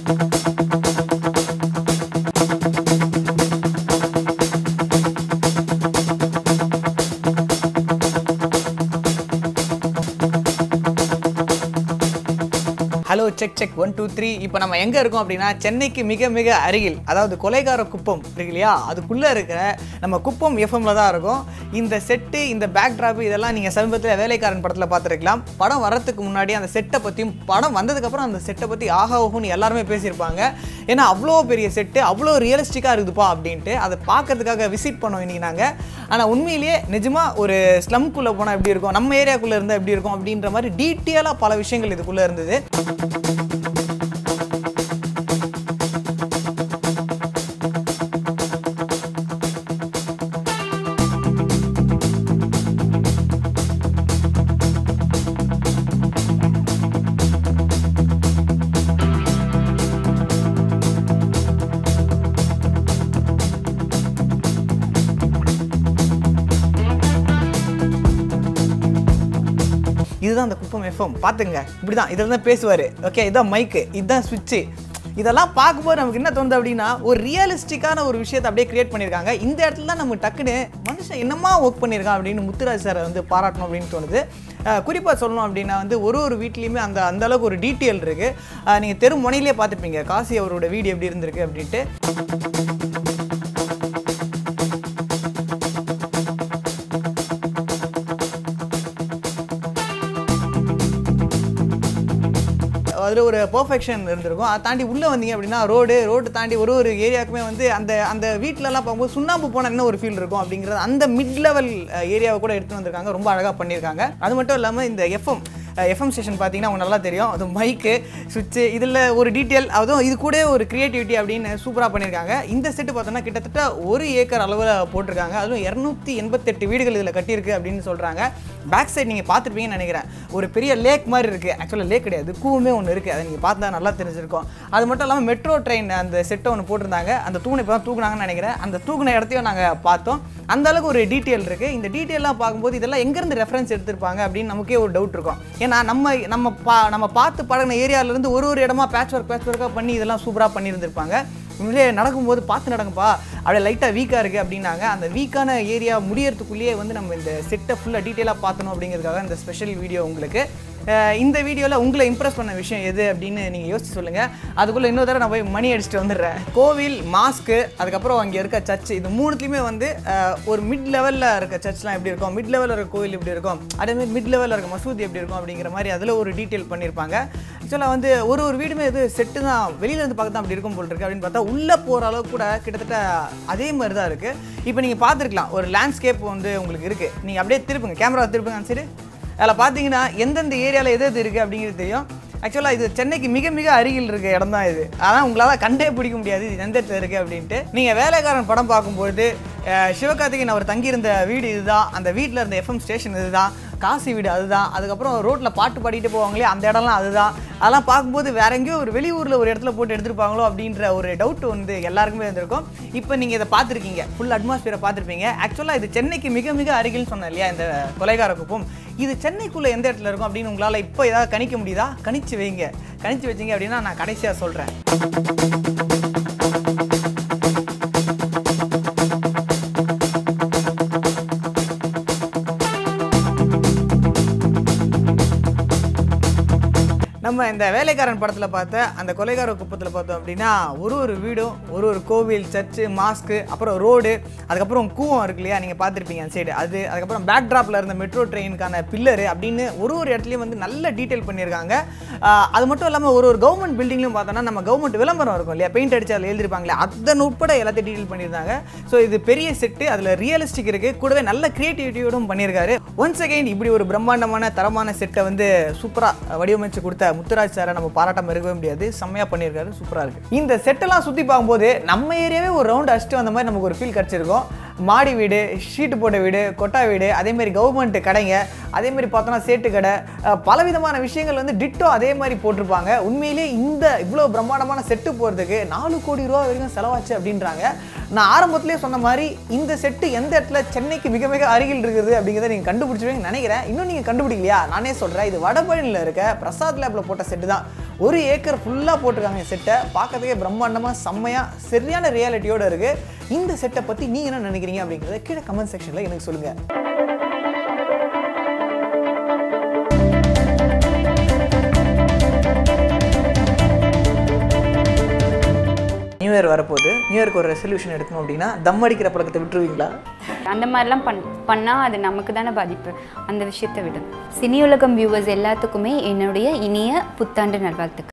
hello check check one two three இப்போ நம்ம எங்கே இருக்கோம் அப்படின்னா சென்னைக்கு மிக மிக அருகில் அதாவது கொலைகார குப்பம் இருக்கு இல்லையா அதுக்குள்ளே இருக்கிற நம்ம குப்பம் எஃப்எம்ல தான் இருக்கும் இந்த செட்டு இந்த பேக் ட்ராப் இதெல்லாம் நீங்கள் சமீபத்தில் வேலைக்காரன் படத்தில் பார்த்துருக்கலாம் படம் வரத்துக்கு முன்னாடி அந்த செட்டை பற்றியும் படம் வந்ததுக்கப்புறம் அந்த செட்டை பற்றி ஆஹா ஓஹோன்னு எல்லாருமே பேசியிருப்பாங்க ஏன்னா அவ்வளோ பெரிய செட்டு அவ்வளோ ரியலிஸ்டிக்காக இருக்குதுப்பா அப்படின்ட்டு அதை பார்க்கறதுக்காக விசிட் பண்ணோம் இன்னைக்கு நாங்கள் ஆனால் உண்மையிலேயே நிஜமாக ஒரு ஸ்லம்குள்ளே போனால் எப்படி இருக்கும் நம்ம ஏரியாக்குள்ளே இருந்தால் எப்படி இருக்கும் அப்படின்ற மாதிரி டீட்டெயிலாக பல விஷயங்கள் இதுக்குள்ளே இருந்தது இதுதான் அந்த குப்பம் எஃப்எம் பார்த்துங்க இப்படி தான் இதில் தான் பேசுவார் ஓகே இதுதான் மைக்கு இதுதான் சுவிட்சு இதெல்லாம் பார்க்கும்போது நமக்கு என்ன தோணுது அப்படின்னா ஒரு ரியலிஸ்டிக்கான ஒரு விஷயத்தை அப்படியே கிரியேட் பண்ணியிருக்காங்க இந்த இடத்துல தான் நம்ம டக்குன்னு மனுஷன் என்னமா ஒர்க் பண்ணியிருக்கான் அப்படின்னு முத்துராஜ் சாரை வந்து பாராட்டணும் அப்படின்னு தோணுது குறிப்பாக சொல்லணும் அப்படின்னா வந்து ஒரு ஒரு வீட்லேயுமே அந்த அந்த அளவுக்கு ஒரு டீட்டெயில் இருக்குது நீங்கள் தெரு முனையிலே பார்த்துருப்பீங்க காசி அவரோட வீடு எப்படி இருந்திருக்கு அப்படின்ட்டு அதில் ஒரு பர்ஃபெக்ஷன் இருந்திருக்கும் அதை தாண்டி உள்ளே வந்தீங்க அப்படின்னா ரோடு ரோடு தாண்டி ஒரு ஒரு ஏரியாவுக்குமே வந்து அந்த அந்த வீட்டிலலாம் பார்க்கும்போது சுண்ணாம்பு போனால் என்ன ஒரு ஃபீல் இருக்கும் அப்படிங்கிறது அந்த மிட் லெவல் ஏரியாவை கூட எடுத்து வந்திருக்காங்க ரொம்ப அழகாக பண்ணியிருக்காங்க அது மட்டும் இல்லாமல் இந்த எஃப்எம் எஃப்எம் ஸ்டேஷன் பார்த்தீங்கன்னா உங்களுக்கு நல்லா தெரியும் அது மைக்கு சுவிட்சு இதில் ஒரு டீட்டெயில் அதுவும் இது கூட ஒரு க்ரியேட்டிவிட்டி அப்படின்னு சூப்பராக பண்ணியிருக்காங்க இந்த செட்டு பார்த்தோன்னா கிட்டத்தட்ட ஒரு ஏக்கர் அளவில் போட்டிருக்காங்க அதுவும் இரநூத்தி எண்பத்தெட்டு வீடுகள் இதில் கட்டியிருக்கு அப்படின்னு சொல்கிறாங்க பேக் சைடு நீங்கள் பார்த்துருப்பீங்கன்னு நினைக்கிறேன் ஒரு பெரிய லேக் மாதிரி இருக்குது ஆக்சுவலாக லேக் கிடையாது கூவுமே ஒன்று இருக்குது அதை நீங்கள் பார்த்தா நல்லா தெரிஞ்சிருக்கும் அது மட்டும் இல்லாமல் மெட்ரோ ட்ரெயின் அந்த செட்டை ஒன்று போட்டிருந்தாங்க அந்த தூணை இப்போ தான் தூக்குனாங்கன்னு நினைக்கிறேன் அந்த தூக்குன இடத்தையும் நாங்கள் பார்த்தோம் அந்த அளவுக்கு ஒரு டீட்டெயில் இருக்குது இந்த டீட்டெயிலாம் பார்க்கும்போது இதெல்லாம் எங்கேருந்து ரெஃபரன்ஸ் எடுத்திருப்பாங்க அப்படின்னு நமக்கே ஒரு டவுட் இருக்கும் ஏன்னா நம்ம நம்ம பா நம்ம பார்த்து பழகின ஏரியாவிலேருந்து ஒரு ஒரு இடமா பேட்ச் ஒர்க் பேட்ச் ஒர்க்காக பண்ணி இதெல்லாம் சூப்பராக பண்ணியிருந்திருப்பாங்க உண்மையிலே நடக்கும்போது பார்த்து நடங்கப்பா அப்படியே லைட்டாக வீக்காக இருக்குது அப்படின்னாங்க அந்த வீக்கான ஏரியா முடியறதுக்குள்ளேயே வந்து நம்ம இந்த செட்டை ஃபுல்லாக டீட்டெயிலாக பார்த்தணும் அப்படிங்கிறதுக்காக இந்த ஸ்பெஷல் வீடியோ உங்களுக்கு அஹ் இந்த வீடியோவில் உங்களை இம்ப்ரெஸ் பண்ண விஷயம் எது அப்படின்னு நீங்கள் யோசிச்சு சொல்லுங்கள் அதுக்குள்ளே இன்னொரு தடவை நான் போய் மணி அடிச்சுட்டு வந்துடுறேன் கோவில் மாஸ்க்கு அதுக்கப்புறம் அங்கே இருக்க சர்ச் இது மூணுத்துலையுமே வந்து அஹ், ஒரு மிட் லெவலில் இருக்க சர்ச்லாம் எப்படி இருக்கும் மிட் லெவலில் இருக்க கோவில் எப்படி இருக்கும் அதேமாதிரி மிட் லெவலில் இருக்க மசூதி எப்படி இருக்கும் அப்படிங்கிற மாதிரி அதில் ஒரு டீட்டெயில் பண்ணியிருப்பாங்க ஆக்சுவலாக வந்து ஒரு ஒரு வீடுமே இது செட்டு தான் வெளியிலேருந்து பார்க்க தான் அப்படி இருக்கும் போல் இருக்கு அப்படின்னு பார்த்தா உள்ளே போகிற அளவுக்கு கூட கிட்டத்தட்ட அதே மாதிரி தான் இருக்குது இப்போ நீங்கள் பார்த்துருக்கலாம் ஒரு லேண்ட்ஸ்கேப் வந்து உங்களுக்கு இருக்குது நீங்கள் அப்படியே திருப்புங்க கேமரா திருப்புங்க அந்த சைடு அதில் பார்த்தீங்கன்னா எந்தெந்த ஏரியாவில் எது எது இருக்குது அப்படிங்கிறது தெரியும் ஆக்சுவலாக இது சென்னைக்கு மிக மிக அருகில் இருக்க இடம் தான் இது ஆனால் உங்களால் கண்டே பிடிக்க முடியாது இது எந்த இடத்துல இருக்குது அப்படின்ட்டு நீங்கள் வேலைக்காரன் படம் பார்க்கும்போது அஹ், சிவகார்த்திகேயன் அவர் தங்கியிருந்த வீடு இதுதான் அந்த வீட்டில் இருந்த எஃப்எம் ஸ்டேஷன் இதுதான் காசி வீடு அதுதான் அதுக்கப்புறம் ரோட்டில் பாட்டு பாடிட்டு போவாங்களே அந்த இடம்லாம் அதுதான் அதெல்லாம் பார்க்கும்போது வேற எங்கேயோ ஒரு வெளியூரில் ஒரு இடத்துல போட்டு எடுத்திருப்பாங்களோ அப்படின்ற ஒரு டவுட் வந்து எல்லாருக்குமே இருந்திருக்கும் இப்போ நீங்கள் இதை பார்த்துருக்கீங்க ஃபுல் அட்மாஸ்பியரை பார்த்துருப்பீங்க ஆக்சுவலாக இது சென்னைக்கு மிக மிக அருகில் சொன்னேன் இல்லையா இந்த கொலைகார குப்பம் இது சென்னைக்குள்ளே எந்த இடத்துல இருக்கும் அப்படின்னு உங்களால் இப்போ ஏதாவது கணிக்க முடியுதா கணிச்சு வைங்க கணிச்சு வச்சீங்க அப்படின்னா நான் கடைசியாக சொல்கிறேன் நம்ம இந்த வேலைக்காரன் படத்தில் பார்த்த அந்த கொலைகார குப்பத்தில் பார்த்தோம் அப்படின்னா ஒரு ஒரு வீடும் ஒரு ஒரு கோவில் சர்ச்சு மாஸ்க்கு அப்புறம் ரோடு அதுக்கப்புறம் கூவம் இருக்கு இல்லையா நீங்கள் பார்த்துருப்பீங்க அந்த சைடு அது அதுக்கப்புறம் பேக் ட்ராப்பில் இருந்த மெட்ரோ ட்ரெயினுக்கான பில்லரு அப்படின்னு ஒரு ஒரு இடத்துலையும் வந்து நல்ல டீட்டெயில் பண்ணியிருக்காங்க ஆஹ் அது மட்டும் இல்லாமல் ஒரு ஒரு கவர்மெண்ட் பில்டிங்லையும் பார்த்தோன்னா நம்ம கவர்மெண்ட் விளம்பரம் இருக்கும் இல்லையா பெயிண்ட் அடிச்சு அதில் எழுதிருப்பாங்களே அதன் உட்பட எல்லாத்தையும் டீட்டெயில் பண்ணியிருந்தாங்க ஸோ இது பெரிய செட்டு அதில் ரியலிஸ்டிக் இருக்குது கூடவே நல்ல கிரியேட்டிவிட்டியோடும் பண்ணியிருக்காரு ஒன்ஸ் அகைன் இப்படி ஒரு பிரம்மாண்டமான தரமான செட்டை வந்து சூப்பராக வடிவமைச்சு கொடுத்த முத்துராஜ் சாரை நம்ம பாராட்டாம இருக்கவே முடியாது செம்மையாக பண்ணியிருக்காரு சூப்பராக இருக்குது இந்த செட்டெல்லாம் சுற்றி பார்க்கும்போது நம்ம ஏரியாவே ஒரு ரவுண்ட் அடிச்சுட்டு வந்த மாதிரி நமக்கு ஒரு ஃபீல் கிடச்சிருக்கும் மாடி வீடு ஷீட்டு போட்ட வீடு கொட்டா வீடு அதேமாதிரி கவர்மெண்ட் கடைங்க அதேமாதிரி பார்த்தோன்னா சேட்டு கடை அஹ், பலவிதமான விஷயங்கள் வந்து டிட்டோ அதே மாதிரி போட்டிருப்பாங்க உண்மையிலே இந்த இவ்வளோ பிரம்மாண்டமான செட்டு போகிறதுக்கு நாலு கோடி ரூபா வரைக்கும் செலவாச்சு அப்படின்றாங்க நான் ஆரம்பத்திலே சொன்ன மாதிரி இந்த செட்டு எந்த இடத்துல சென்னைக்கு மிக மிக அருகில் இருக்குது அப்படிங்கிறத நீங்கள் கண்டுபிடிச்சிருவீங்கன்னு நினைக்கிறேன் இன்னும் நீங்கள் கண்டுபிடிக்கலையா நானே சொல்கிறேன் இது வடபழனியில் இருக்க பிரசாத் லேபில் போட்ட செட்டு தான் ஒரு ஏக்கர் ஃபுல்லாக போட்டிருக்காங்க இந்த செட்டை பார்க்கறதுக்கே பிரம்மாண்டமாக செம்மையாக சரியான ரியாலிட்டியோட இருக்குது இந்த செட்டை பற்றி நீங்கள் என்ன நினைக்கிறீங்க அப்படிங்கிறத கீழே கமெண்ட் செக்ஷனில் எனக்கு சொல்லுங்கள் நியூ இயர் வரப்போகுது நியூ இயர்க்கு ஒரு ரெசல்யூஷன் எடுக்கணும் அப்படின்னா தம் அடிக்கிற பழக்கத்தை விட்டுருவீங்களா அந்த மாதிரிலாம் பண் பண்ணால் அது நமக்கு தானே பாதிப்பு அந்த விஷயத்தை விடு சினி உலகம் வியூவர்ஸ் எல்லாத்துக்குமே என்னுடைய இனிய புத்தாண்டு நல்வாழ்த்துக்கள்